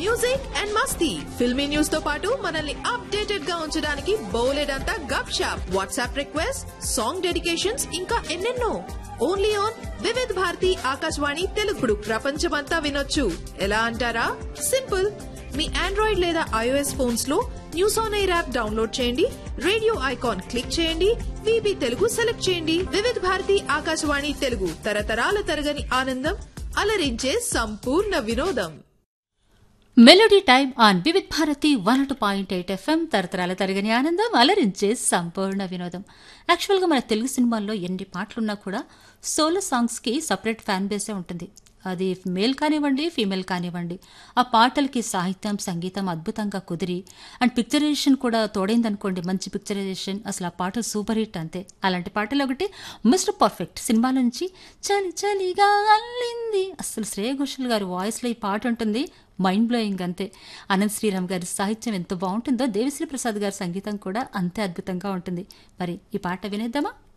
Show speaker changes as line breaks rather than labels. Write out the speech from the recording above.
music and మస్తీ filmy news తో పాటు మనల్ని అప్డేటెడ్ గా ఉంచడానికి బోలెడంతా gupshup WhatsApp request song dedications ఇంకా ఎన్నెన్నో ఓన్లీ ఆన్ వివిధ్ భారతి ఆకాశవాణి తెలుగుడు ప్రపంచమంతా వినొచ్చు ఎలా అంటారా సింపుల్ మీ ఆండ్రాయిడ్ లేదా ఐఓఎస్ ఫోన్స్ లో news on air app download చేయండి రేడియో ఐకాన్ క్లిక్ చేయండి విబి తెలుగు సెలెక్ట్ చేయండి వివిధ భారతి ఆకాశవాణి తెలుగు తరతరాల తరగని ఆనందం అలరించే సంపూర్ణ వినోదం
melody time on Vividh Bharati one two point eight FM తరతరాల తరగని ఆనందం అలరించే సంపూర్ణ వినోదం యాక్చువల్గా మన తెలుగు సినిమాల్లో ఎన్ని పాటలున్నా కూడా సోలో సాంగ్స్కి సపరేట్ ఫ్యాన్ బేసే ఉంటుంది అది మేల్ కానివ్వండి ఫీమేల్ కానివ్వండి ఆ పాటలకి సాహిత్యం సంగీతం అద్భుతంగా కుదిరి అండ్ పిక్చరైజేషన్ కూడా తోడైందనుకోండి మంచి పిక్చరైజేషన్ అసలు ఆ పాటలు సూపర్ హిట్ అంతే అలాంటి పాటలు ఒకటి మిస్టర్ పర్ఫెక్ట్ సినిమాల నుంచి చలి చలిగా అల్లింది అసలు శ్రేయ ఘోషల్ గారి వాయిస్లో ఈ పాట ఉంటుంది మైండ్ బ్లోయింగ్ అంతే అనంత్ శ్రీరామ్ గారి సాహిత్యం ఎంత బాగుంటుందో దేవిశ్రీ ప్రసాద్ గారి సంగీతం కూడా అంతే అద్భుతంగా ఉంటుంది మరి ఈ పాట వినేద్దామా